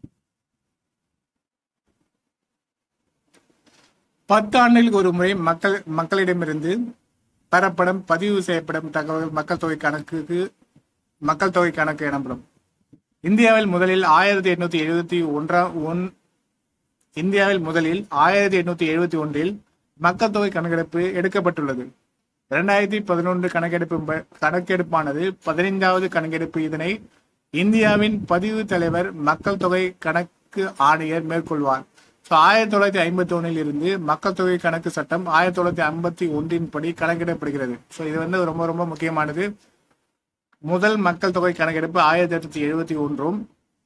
பத்து ஆண்டுகளுக்கு ஒரு முறை மக்கள் மக்களிடமிருந்து பெறப்படும் பதிவு செய்யப்படும் தகவல் மக்கள் தொகை கணக்குக்கு மக்கள் தொகை கணக்கு எனப்படும் இந்தியாவில் முதலில் ஆயிரத்தி எட்நூத்தி எழுபத்தி ஒன்றாம் ஒன் இந்தியாவில் முதலில் ஆயிரத்தி எட்நூத்தி எழுபத்தி ஒன்றில் மக்கள் தொகை கணக்கெடுப்பு எடுக்கப்பட்டுள்ளது இரண்டாயிரத்தி பதினொன்று கணக்கெடுப்பு ப- கணக்கெடுப்பானது பதினைந்தாவது கணக்கெடுப்பு இதனை இந்தியாவின் பதிவு தலைவர் மக்கள் தொகை கணக்கு ஆணையர் மேற்கொள்வார் ஸோ ஆயிரத்தி தொள்ளாயிரத்தி ஐம்பத்தி ஒன்னில் இருந்து மக்கள் தொகை கணக்கு சட்டம் ஆயிரத்தி தொள்ளாயிரத்தி ஐம்பத்தி ஒன்றின் படி கணக்கிடப்படுகிறது ஸோ இது வந்து ரொம்ப ரொம்ப முக்கியமானது முதல் மக்கள் தொகை கணக்கெடுப்பு ஆயிரத்தி எட்நூத்தி எழுபத்தி ஒன்றும்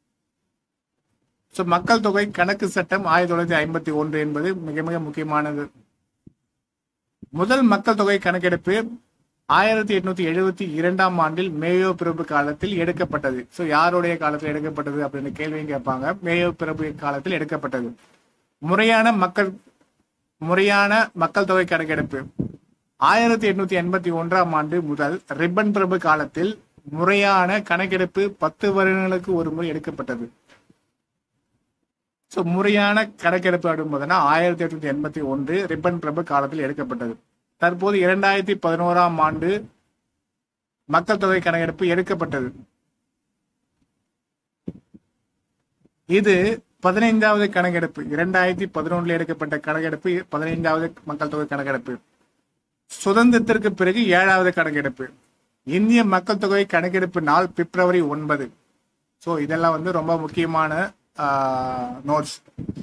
ஸோ மக்கள் தொகை கணக்கு சட்டம் ஆயிரத்தி தொள்ளாயிரத்தி ஐம்பத்தி ஒன்று என்பது மிக மிக முக்கியமானது முதல் மக்கள் தொகை கணக்கெடுப்பு ஆயிரத்தி எட்நூத்தி எழுபத்தி இரண்டாம் ஆண்டில் மேயோ பிரபு காலத்தில் எடுக்கப்பட்டது ஸோ யாருடைய காலத்தில் எடுக்கப்பட்டது அப்படின்னு கேள்வியும் கேட்பாங்க மேயோ பிரபு காலத்தில் எடுக்கப்பட்டது முறையான மக்கள் முறையான மக்கள் தொகை கணக்கெடுப்பு ஆயிரத்தி எட்நூத்தி எண்பத்தி ஒன்றாம் ஆண்டு முதல் ரிப்பன் பிரபு காலத்தில் முறையான கணக்கெடுப்பு பத்து வருடங்களுக்கு ஒரு முறை எடுக்கப்பட்டது ஸோ முறையான கணக்கெடுப்பு அப்படின்பதுனா ஆயிரத்தி எட்நூத்தி எண்பத்தி ஒன்று ரிப்பன் பிரபு காலத்தில் எடுக்கப்பட்டது தற்போது இரண்டாயிரத்தி பதினோராம் ஆண்டு மக்கள் தொகை கணக்கெடுப்பு எடுக்கப்பட்டது இது பதினைந்தாவது கணக்கெடுப்பு இரண்டாயிரத்தி பதினொன்றில் எடுக்கப்பட்ட கணக்கெடுப்பு பதினைந்தாவது மக்கள் தொகை கணக்கெடுப்பு சுதந்திரத்திற்கு பிறகு ஏழாவது கணக்கெடுப்பு இந்திய மக்கள் தொகை கணக்கெடுப்பு நாள் பிப்ரவரி ஒன்பது ஸோ இதெல்லாம் வந்து ரொம்ப முக்கியமான நோட்ஸ்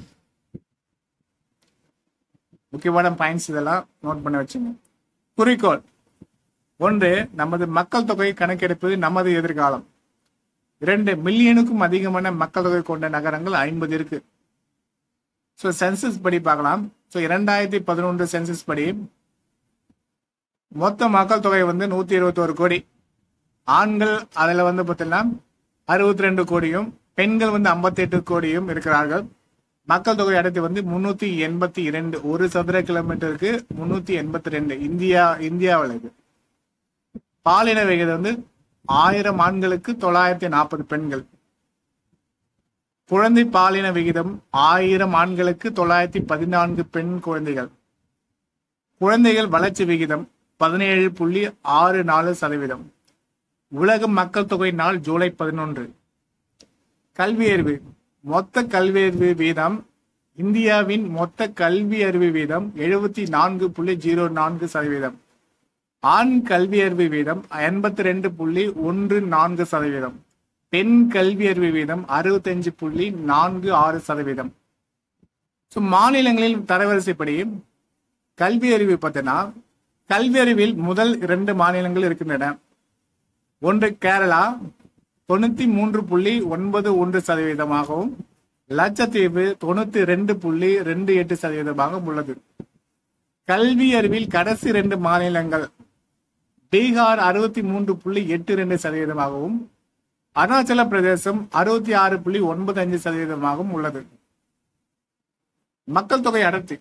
முக்கியமான பாயிண்ட்ஸ் இதெல்லாம் நோட் பண்ணி வச்சுங்க குறிக்கோள் ஒன்று நமது மக்கள் தொகை கணக்கெடுப்பு நமது எதிர்காலம் இரண்டு மில்லியனுக்கும் அதிகமான மக்கள் தொகை கொண்ட நகரங்கள் ஐம்பது இருக்கு ஸோ சென்சஸ் படி பார்க்கலாம் ஸோ இரண்டாயிரத்தி பதினொன்று சென்சஸ் படி மொத்த மக்கள் தொகை வந்து நூத்தி இருபத்தோரு கோடி ஆண்கள் அதுல வந்து பார்த்தீங்கன்னா அறுபத்தி ரெண்டு கோடியும் பெண்கள் வந்து 58 கோடியும் இருக்கிறார்கள் மக்கள் தொகை அடர்த்தி வந்து முன்னூத்தி எண்பத்தி இரண்டு ஒரு சதுர கிலோமீட்டருக்கு முன்னூத்தி எண்பத்தி ரெண்டு இந்தியா இந்தியாவில் இது பாலின விகிதம் வந்து ஆயிரம் ஆண்களுக்கு தொள்ளாயிரத்தி நாற்பது பெண்கள் குழந்தை பாலின விகிதம் ஆயிரம் ஆண்களுக்கு தொள்ளாயிரத்தி பதினான்கு பெண் குழந்தைகள் குழந்தைகள் வளர்ச்சி விகிதம் பதினேழு புள்ளி ஆறு நாலு சதவீதம் உலக மக்கள் தொகை நாள் ஜூலை பதினொன்று கல்வி அறிவு மொத்த கல்வி அறிவு வீதம் இந்தியாவின் மொத்த கல்வி அறிவு வீதம் எழுபத்தி நான்கு புள்ளி ஜீரோ நான்கு சதவீதம் ஆண் கல்வி அறிவு வீதம் எண்பத்தி ரெண்டு புள்ளி ஒன்று நான்கு சதவீதம் பெண் கல்வி அறிவு வீதம் அறுபத்தஞ்சு புள்ளி நான்கு ஆறு சதவீதம் ஸோ மாநிலங்களில் தரவரிசைப்படி கல்வி அறிவு பார்த்தீங்கன்னா கல்வி அறிவில் முதல் இரண்டு மாநிலங்கள் இருக்கின்றன ஒன்று கேரளா தொண்ணூத்தி மூன்று புள்ளி ஒன்பது ஒன்று சதவீதமாகவும் லட்சத்தீவு தொண்ணூத்தி ரெண்டு புள்ளி ரெண்டு எட்டு சதவீதமாக உள்ளது கல்வி அறிவில் கடைசி இரண்டு மாநிலங்கள் பீகார் அறுபத்தி மூன்று புள்ளி எட்டு ரெண்டு சதவீதமாகவும் அருணாச்சல பிரதேசம் அறுபத்தி ஆறு புள்ளி ஒன்பது அஞ்சு சதவீதமாகவும் உள்ளது மக்கள் தொகை அடர்த்தி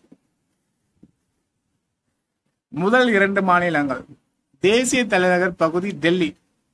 முதல் இரண்டு மாநிலங்கள் தேசிய தலைநகர் பகுதி டெல்லி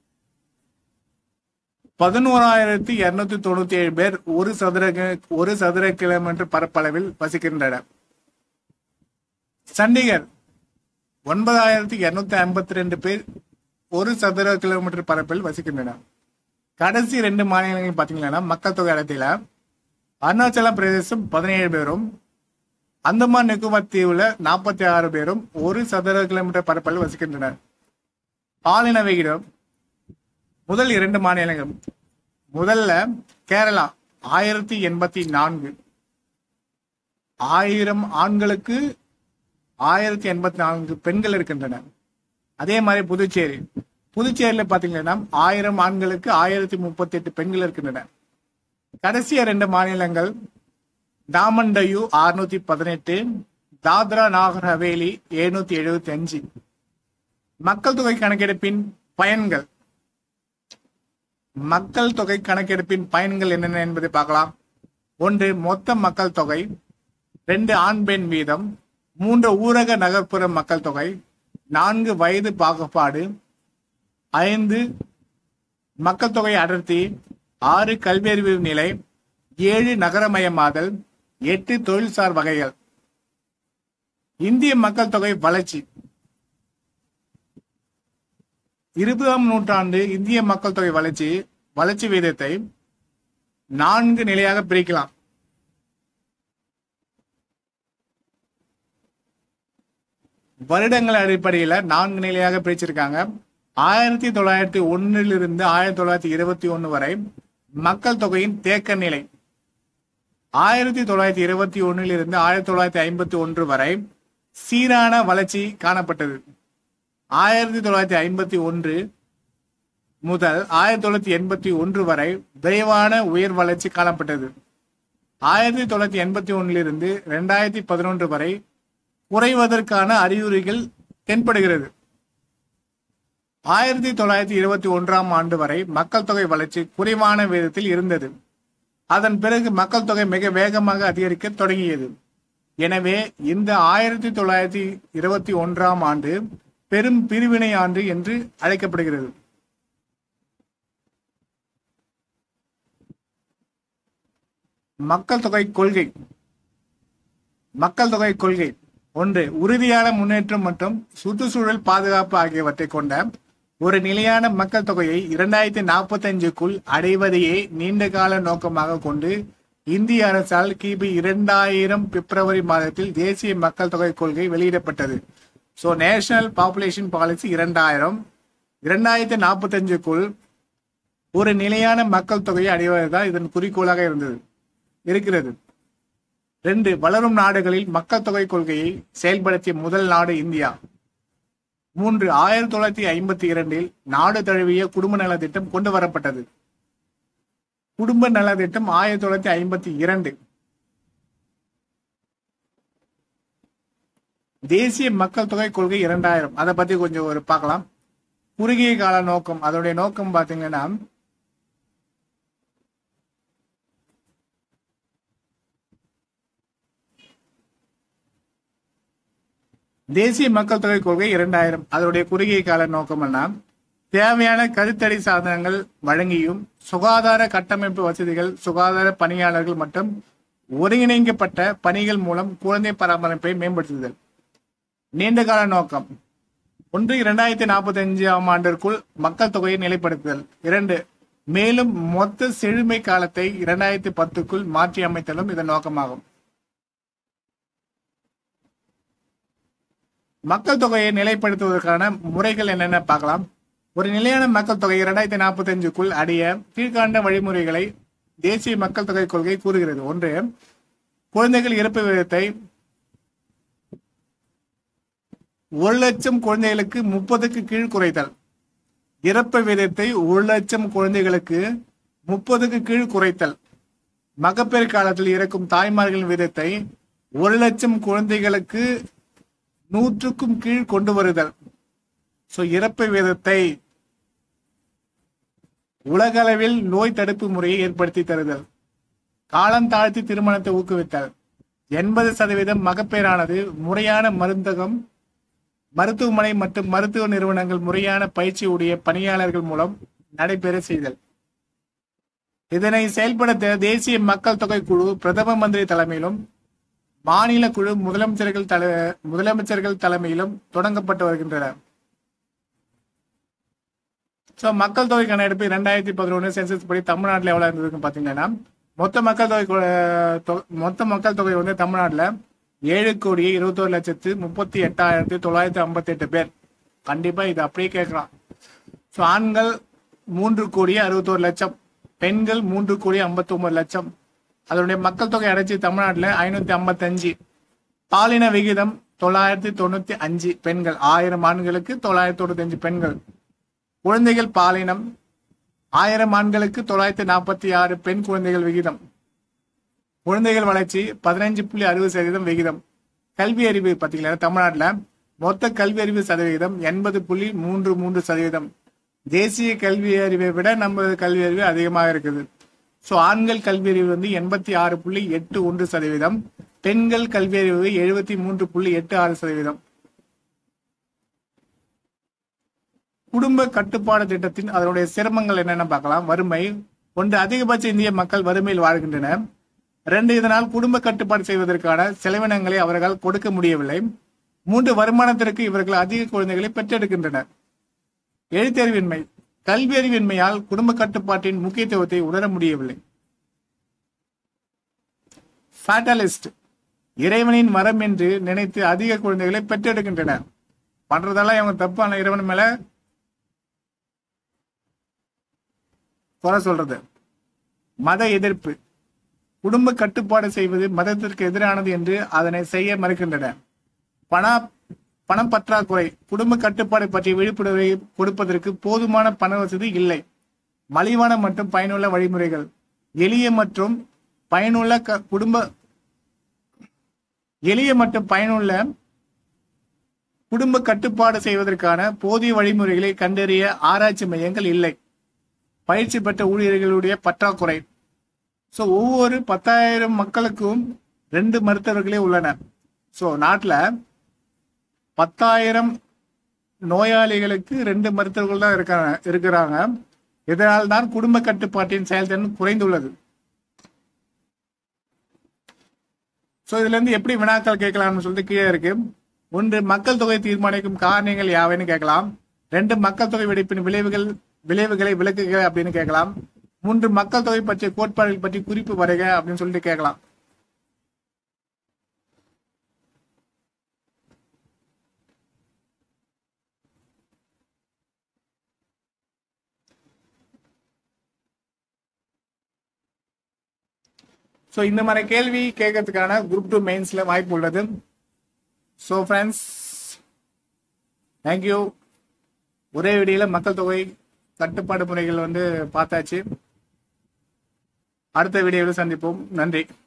பதினோராயிரத்தி இருநூத்தி தொண்ணூத்தி ஏழு பேர் ஒரு சதுர கி- ஒரு சதுர கிலோமீட்டர் பரப்பளவில் வசிக்கின்றனர் சண்டிகர் ஒன்பதாயிரத்தி இருநூத்தி ஐம்பத்தி ரெண்டு பேர் ஒரு சதுர கிலோமீட்டர் பரப்பில் வசிக்கின்றனர் கடைசி ரெண்டு மாநிலங்கள் பாத்தீங்கன்னா மக்கள் தொகை அடர்த்தியில அருணாச்சல பிரதேசம் பதினேழு பேரும் அந்தமான் நிக்கோபார் தீவுல நாற்பத்தி ஆறு பேரும் ஒரு சதுர கிலோமீட்டர் பரப்பளவில் வசிக்கின்றனர் பாலின விகிதம் முதல் இரண்டு மாநிலங்கள் முதல்ல கேரளா ஆயிரத்தி எண்பத்தி நான்கு ஆயிரம் ஆண்களுக்கு ஆயிரத்தி எண்பத்தி நான்கு பெண்கள் இருக்கின்றனர் அதே மாதிரி புதுச்சேரி புதுச்சேரியில பாத்தீங்கன்னா ஆயிரம் ஆண்களுக்கு ஆயிரத்தி முப்பத்தி எட்டு பெண்கள் இருக்கின்றனர் கடைசியா ரெண்டு மாநிலங்கள் டாமன் டையூ அறுநூத்தி பதினெட்டு தாத்ரா நாகர் ஹவேலி எழுநூத்தி எழுபத்தி அஞ்சு மக்கள் தொகை கணக்கெடுப்பின் பயன்கள் மக்கள் தொகை கணக்கெடுப்பின் பயன்கள் என்னென்ன என்பதை பார்க்கலாம் ஒன்று மொத்த மக்கள் தொகை ரெண்டு ஆண் பெண் வீதம் மூன்று ஊரக நகர்ப்புற மக்கள் தொகை நான்கு வயது பாகுபாடு ஐந்து மக்கள் தொகை அடர்த்தி ஆறு கல்வியறிவு நிலை ஏழு நகரமயமாதல் எட்டு தொழில்சார் வகைகள் இந்திய மக்கள் தொகை வளர்ச்சி இருபதாம் நூற்றாண்டு இந்திய மக்கள் தொகை வளர்ச்சி வளர்ச்சி வீதத்தை நான்கு நிலையாக பிரிக்கலாம் வருடங்கள் அடிப்படையில நான்கு நிலையாக பிரிச்சிருக்காங்க ஆயிரத்தி தொள்ளாயிரத்தி ஒன்னிலிருந்து ஆயிரத்தி தொள்ளாயிரத்தி இருபத்தி ஒன்னு வரை மக்கள் தொகையின் தேக்க நிலை ஆயிரத்தி தொள்ளாயிரத்தி இருபத்தி ஒன்னிலிருந்து ஆயிரத்தி தொள்ளாயிரத்தி ஐம்பத்தி ஒன்று வரை சீரான வளர்ச்சி காணப்பட்டது ஆயிரத்தி தொள்ளாயிரத்தி ஐம்பத்தி ஒன்று முதல் ஆயிரத்தி தொள்ளாயிரத்தி எண்பத்தி ஒன்று வரை விரைவான உயர் வளர்ச்சி காணப்பட்டது ஆயிரத்தி தொள்ளாயிரத்தி எண்பத்தி ஒன்னிலிருந்து ரெண்டாயிரத்தி பதினொன்று வரை குறைவதற்கான அறிகுறிகள் தென்படுகிறது ஆயிரத்தி தொள்ளாயிரத்தி இருபத்தி ஒன்றாம் ஆண்டு வரை மக்கள் தொகை வளர்ச்சி குறைவான விதத்தில் இருந்தது அதன் பிறகு மக்கள் தொகை மிக வேகமாக அதிகரிக்க தொடங்கியது எனவே இந்த ஆயிரத்தி தொள்ளாயிரத்தி இருபத்தி ஒன்றாம் ஆண்டு பெரும் பிரிவினை ஆண்டு என்று அழைக்கப்படுகிறது மக்கள் தொகை கொள்கை மக்கள் தொகை கொள்கை ஒன்று உறுதியான முன்னேற்றம் மற்றும் சுற்றுச்சூழல் பாதுகாப்பு ஆகியவற்றை கொண்ட ஒரு நிலையான மக்கள் தொகையை இரண்டாயிரத்தி நாற்பத்தி அஞ்சுக்குள் அடைவதையே நீண்ட கால நோக்கமாக கொண்டு இந்திய அரசால் கிபி இரண்டாயிரம் பிப்ரவரி மாதத்தில் தேசிய மக்கள் தொகை கொள்கை வெளியிடப்பட்டது ஸோ நேஷனல் பாப்புலேஷன் பாலிசி இரண்டாயிரம் இரண்டாயிரத்தி நாற்பத்தி அஞ்சுக்குள் ஒரு நிலையான மக்கள் தொகையை அடைவதுதான் இதன் குறிக்கோளாக இருந்தது இருக்கிறது ரெண்டு வளரும் நாடுகளில் மக்கள் தொகை கொள்கையை செயல்படுத்திய முதல் நாடு இந்தியா மூன்று ஆயிரத்தி தொள்ளாயிரத்தி ஐம்பத்தி இரண்டில் நாடு தழுவிய குடும்ப நல திட்டம் கொண்டு வரப்பட்டது குடும்ப நல திட்டம் ஆயிரத்தி தொள்ளாயிரத்தி ஐம்பத்தி இரண்டு தேசிய மக்கள் தொகை கொள்கை இரண்டாயிரம் அதை பத்தி கொஞ்சம் ஒரு பார்க்கலாம் குறுகிய கால நோக்கம் அதோடைய நோக்கம் பாத்தீங்கன்னா தேசிய மக்கள் தொகை கொள்கை இரண்டாயிரம் அதனுடைய குறுகிய கால நோக்கம் என்ன தேவையான கருத்தடை சாதனங்கள் வழங்கியும் சுகாதார கட்டமைப்பு வசதிகள் சுகாதார பணியாளர்கள் மற்றும் ஒருங்கிணைக்கப்பட்ட பணிகள் மூலம் குழந்தை பராமரிப்பை மேம்படுத்துதல் நீண்டகால நோக்கம் ஒன்று இரண்டாயிரத்தி நாற்பத்தி அஞ்சாம் ஆண்டிற்குள் மக்கள் தொகையை நிலைப்படுத்துதல் இரண்டு மேலும் மொத்த செழுமை காலத்தை இரண்டாயிரத்தி பத்துக்குள் மாற்றி அமைத்தலும் இதன் நோக்கமாகும் மக்கள் தொகையை நிலைப்படுத்துவதற்கான முறைகள் என்னென்ன பார்க்கலாம் ஒரு நிலையான மக்கள் தொகை இரண்டாயிரத்தி நாற்பத்தி அஞ்சுக்குள் அடைய கீழ்காண்ட வழிமுறைகளை தேசிய மக்கள் தொகை கொள்கை கூறுகிறது ஒன்று குழந்தைகள் இறப்பு விகிதத்தை ஒரு லட்சம் குழந்தைகளுக்கு முப்பதுக்கு கீழ் குறைத்தல் இறப்பு விகிதத்தை ஒரு லட்சம் குழந்தைகளுக்கு முப்பதுக்கு கீழ் குறைத்தல் மகப்பேறு காலத்தில் இறக்கும் தாய்மார்களின் விதத்தை ஒரு லட்சம் குழந்தைகளுக்கு நூற்றுக்கும் கீழ் கொண்டு வருதல் சோ இறப்பு விதத்தை உலகளவில் நோய் தடுப்பு முறையை ஏற்படுத்தி தருதல் காலம் தாழ்த்தி திருமணத்தை ஊக்குவித்தல் எண்பது சதவீதம் மகப்பேறானது முறையான மருந்தகம் மருத்துவமனை மற்றும் மருத்துவ நிறுவனங்கள் முறையான பயிற்சி உடைய பணியாளர்கள் மூலம் நடைபெற செய்தல் இதனை செயல்படுத்த தேசிய மக்கள் தொகை குழு பிரதம மந்திரி தலைமையிலும் மாநில குழு முதலமைச்சர்கள் தல முதலமைச்சர்கள் தலைமையிலும் தொடங்கப்பட்டு வருகின்றன ஸோ மக்கள் தொகை கணக்கெடுப்பு ரெண்டாயிரத்தி பதினொன்று சென்சஸ் படி தமிழ்நாட்டில் எவ்வளோ இருந்ததுன்னு பார்த்தீங்கன்னா மொத்த மக்கள் தொகை கொ- தொ- மொத்த மக்கள் தொகை வந்து தமிழ்நாட்டில் ஏழு கோடியே இருபத்தோரு லட்சத்து முப்பத்தி எட்டாயிரத்தி தொள்ளாயிரத்தி ஐம்பத்தி எட்டு பேர் கண்டிப்பாக இது அப்படியே கேட்கலாம் ஸோ ஆண்கள் மூன்று கோடியே அறுபத்தோரு லட்சம் பெண்கள் மூன்று கோடி ஐம்பத்தொம்பது லட்சம் அதனுடைய மக்கள் தொகை அடைச்சி தமிழ்நாட்டில் ஐநூற்றி ஐம்பத்தஞ்சு பாலின விகிதம் தொள்ளாயிரத்தி தொண்ணூற்றி அஞ்சு பெண்கள் ஆயிரம் ஆண்களுக்கு தொள்ளாயிரத்தி தொண்ணூத்தஞ்சு பெண்கள் குழந்தைகள் பாலினம் ஆயிரம் ஆண்களுக்கு தொள்ளாயிரத்தி நாற்பத்தி ஆறு பெண் குழந்தைகள் விகிதம் குழந்தைகள் வளர்ச்சி பதினஞ்சு புள்ளி அறுபது சதவீதம் விகிதம் கல்வி அறிவு பார்த்தீங்களா தமிழ்நாட்டில் மொத்த கல்வி அறிவு சதவீதம் எண்பது புள்ளி மூன்று மூன்று சதவீதம் தேசிய கல்வி அறிவை விட நம்ம கல்வி அறிவு அதிகமாக இருக்குது ஸோ ஆண்கள் கல்வி அறிவு வந்து எண்பத்தி ஆறு புள்ளி எட்டு ஒன்று சதவீதம் பெண்கள் கல்வி அறிவு எழுபத்தி மூன்று புள்ளி எட்டு ஆறு சதவீதம் குடும்ப கட்டுப்பாடு திட்டத்தின் அதனுடைய சிரமங்கள் என்னென்ன பார்க்கலாம் வறுமை ஒன்று அதிகபட்ச இந்திய மக்கள் வறுமையில் வாழ்கின்றனர் ரெண்டு இதனால் குடும்ப கட்டுப்பாடு செய்வதற்கான செலவினங்களை அவர்கள் கொடுக்க முடியவில்லை மூன்று வருமானத்திற்கு இவர்கள் அதிக குழந்தைகளை பெற்றெடுக்கின்றனர் எழுத்தறிவின்மை கல்வி அறிவின்மையால் குடும்ப கட்டுப்பாட்டின் முக்கியத்துவத்தை உணர முடியவில்லை ஃபேட்டலிஸ்ட் இறைவனின் வரம் என்று நினைத்து அதிக குழந்தைகளை பெற்றெடுக்கின்றனர் பண்றதெல்லாம் இவங்க தப்பான இறைவன் மேல குறை சொல்றது மத எதிர்ப்பு குடும்ப கட்டுப்பாடு செய்வது மதத்திற்கு எதிரானது என்று அதனை செய்ய மறுக்கின்றன பண பணம் பற்றாக்குறை குடும்ப கட்டுப்பாடு பற்றிய விழிப்புணர்வை கொடுப்பதற்கு போதுமான பண வசதி இல்லை மலிவான மற்றும் பயனுள்ள வழிமுறைகள் எளிய மற்றும் பயனுள்ள க- குடும்ப எளிய மற்றும் பயனுள்ள குடும்ப கட்டுப்பாடு செய்வதற்கான போதிய வழிமுறைகளை கண்டறிய ஆராய்ச்சி மையங்கள் இல்லை பயிற்சி பெற்ற ஊழியர்களுடைய பற்றாக்குறை ஸோ ஒவ்வொரு பத்தாயிரம் மக்களுக்கும் ரெண்டு மருத்துவர்களே உள்ளனர் ஸோ நாட்டில் பத்தாயிரம் நோயாளிகளுக்கு ரெண்டு மருத்துவர்கள் தான் இருக்காங்க இருக்கிறாங்க இதனால் தான் குடும்ப கட்டுப்பாட்டின் செயல்திறன் குறைந்துள்ளது ஸோ இதுல இருந்து எப்படி வினாக்கள் கேட்கலாம்னு சொல்லிட்டு கீழே இருக்கு ஒன்று மக்கள் தொகை தீர்மானிக்கும் காரணங்கள் யாவைன்னு கேட்கலாம் ரெண்டு மக்கள் தொகை வெடிப்பின் விளைவுகள் விளைவுகளை விளக்குக அப்படின்னு கேட்கலாம் மூன்று மக்கள் தொகை பற்றிய கோட்பாடுகள் பற்றி குறிப்பு வரைக அப்படின்னு சொல்லிட்டு கேட்கலாம் ஸோ இந்த மாதிரி கேள்வி கேட்கறதுக்கான குரூப் டூ மெயின்ஸில் வாய்ப்பு உள்ளது ஸோ ஃப்ரெண்ட்ஸ் தேங்க்யூ ஒரே வீடியோவில் மக்கள் தொகை கட்டுப்பாடு முறைகள் வந்து பார்த்தாச்சு அடுத்த வீடியோவில் சந்திப்போம் நன்றி